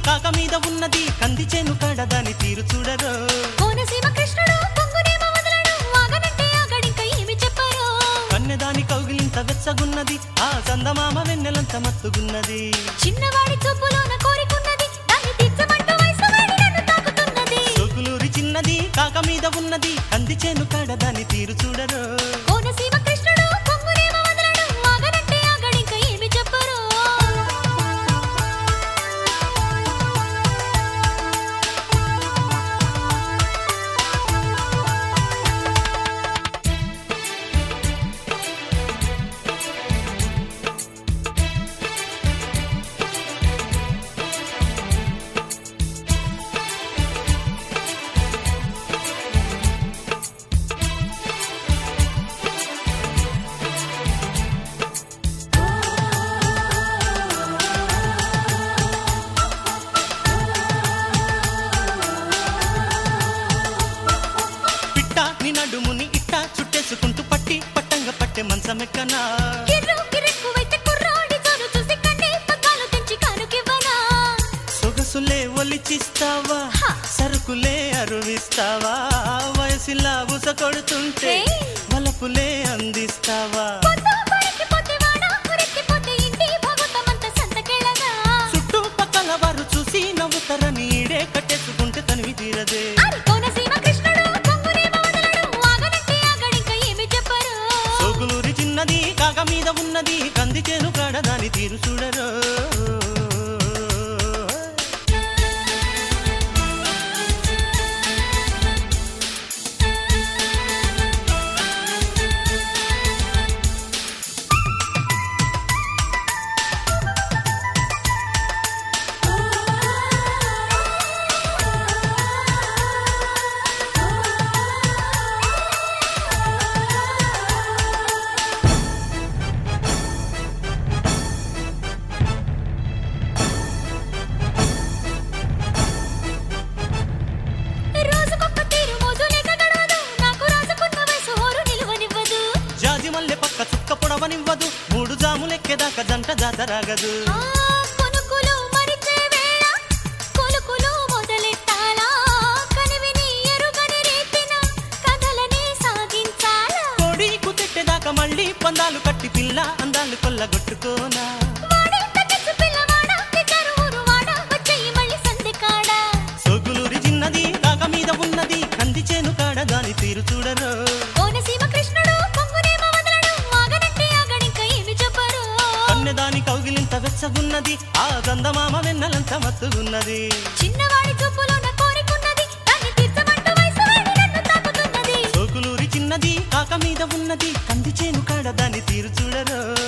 కాక మీద ఉన్నది కంది చేను కాడ దాని తీరు చూడరు కోనసీమ కృష్ణుడు పొంగునేమ వదలడు వాగనంటే ఆగడింక ఏమి చెప్పరు కన్నెదాని కౌగిలింత వెచ్చగున్నది ఆ చందమామ వెన్నెలంత మత్తుగున్నది చిన్నవాడి చూపులోన కోరికున్నది దాన్ని తీర్చమంటూ వయసు వాడి నన్ను తాకుతున్నది సోకులూరి చిన్నది కాక మీద ఉన్నది కంది చేను కాడ దాని తీరు చూడరు కోనసీమ కృష్ణుడు పొంగునేమ వదలడు వాగనంటే ఆగడింక ఏమి చెప్పరు పిట్ట నీ నడుముని ఇట్ట చుట్టేసుకుంటూ పట్టి పట్టంగా పట్టే మంచమెక్కనా కిర్రు కిరెక్కువైతే కుర్రాడి జోరు చూసి కన్నీ పగ్గాలు తెంచి కానుకివ్వనా సొగసులే ఒలిచిస్తావా హ. సరుకులే అరువిస్తావా వయసులా బుస కొడుతుంటే ఏయ్. వలపులే అందిస్తావా పొద్దు పడికిపోతే వాడ ఉరెక్కిపోతే ఇంటి భగవతమంత సంతకెళ్ళగా చుట్టుపక్కల వారు చూసి నవ్వుతారని ఈడే కట్టేసుకుంటే తనివి తీరదే అరి కోనసీమ కృష్ణుడు పొంగునేమ వదలడు వాగనంటే ఆగడింక ఏమి చెప్పరు సోకులూరి చిన్నది కాక మీద ఉన్నది కంది చేను కాడ దాని తీరు చూడరు రోజుకొక్క తీరు మోజు లేక గడవదు నాకు రాసుకున్న వయసు హోరు నిలువనివ్వదు జాజి మల్లె పక్క చుక్క పొడవనివ్వదు మూడు జాములెక్కేదాకా జంట జాతరాగదు ఆ కొనుక్కులు మరిచే వేళ కొలుకులు మొదలెట్టాలా కనివిని ఎరుగని రేపిన కథలని సాగించాలా కోడి కుతెట్టేదాకా మళ్ళీ పందాలు కట్టి పిల్ల అందాలు కొల్లగొట్టుకోనా వాడే తగ్గచ్చు పిల్లవాడా పిచ్చారు ఊరు వాడా వచ్చేయి మళ్ళీ సంధి కాడా సోకులూరి చిన్నది కాక మీద ఉన్నది కంది చేను కాడ దాని తీరు చూడరు కోనసీమ కృష్ణుడు పొంగునేమ వదలడు ఆగనంటే ఆగడింక ఏమి చెప్పరు కన్నెదాని కౌగిలింత వెచ్చగున్నది ఆ గంధమామ వెన్నెలంత మత్తుగున్నది చిన్నవాడి చూపులోన కోరికున్నది దాన్ని తీర్చమంటూ వయసు వాడి నన్ను తాకుతున్నది సోకులూరి చిన్నది కాక మీద ఉన్నది కంది చేను కాడ దాని తీరు చూడరు